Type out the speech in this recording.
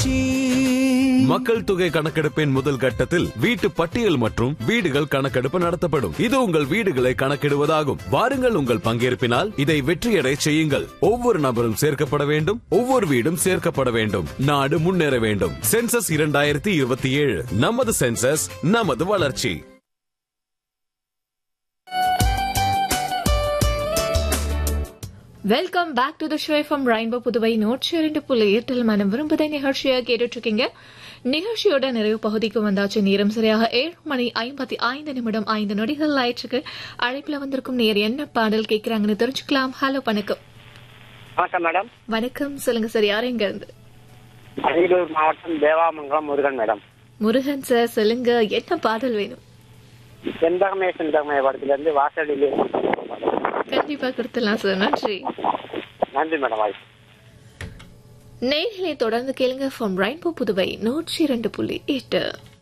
வளர்ச்சி மக்கள் தொகை கணக்கெடுப்பின் முதல் கட்டத்தில் வீட்டு பட்டியல் மற்றும் வீடுகள் கணக்கெடுப்பு நடத்தப்படும் இது உங்கள் வீடுகளை கணக்கிடுவதாகும் வாருங்கள் உங்கள் பங்கேற்பினால் இதை வெற்றியடை செய்யுங்கள் ஒவ்வொரு நபரும் சேர்க்கப்பட வேண்டும் ஒவ்வொரு வீடும் சேர்க்கப்பட வேண்டும் நாடு முன்னேற வேண்டும் சென்சஸ் இரண்டாயிரத்தி இருபத்தி ஏழு நமது சென்சஸ் நமது வளர்ச்சி welcome back to the show from rainbow Puduvai நூற்றி இரண்டு புள்ளி எட்டில் மனம் விரும்புதை நிகழ்ச்சியை கேட்டுட்டு இருக்கீங்க நிகழ்ச்சியோட நிறைவு பகுதிக்கு வந்தாச்சு நேரம் சரியாக ஏழு மணி ஐம்பத்தி ஐந்து நிமிடம் ஐந்து நொடிகள் ஆயிற்றுக்கு அழைப்புல வந்திருக்கும் நேர் என்ன பாடல் கேட்கறாங்கன்னு தெரிஞ்சுக்கலாம் ஹலோ வணக்கம் வணக்கம் மேடம் வணக்கம் சொல்லுங்க சார் யார் எங்க இருந்து அரியலூர் மாவட்டம் தேவாமங்கலம் முருகன் மேடம் முருகன் சார் சொல்லுங்க என்ன பாடல் வேணும் செந்தகமே செந்தகமே படத்திலிருந்து வாசலிலே கண்டிப்பா கொடுத்துடலாம் சார் நன்றி நன்றி மேடம் வாய்ப்பு நேர்களை தொடர்ந்து கேளுங்க ஃப்ரம் ரெயின்போ புதுவை நூற்றி இரண்டு புள்ளி எட்டு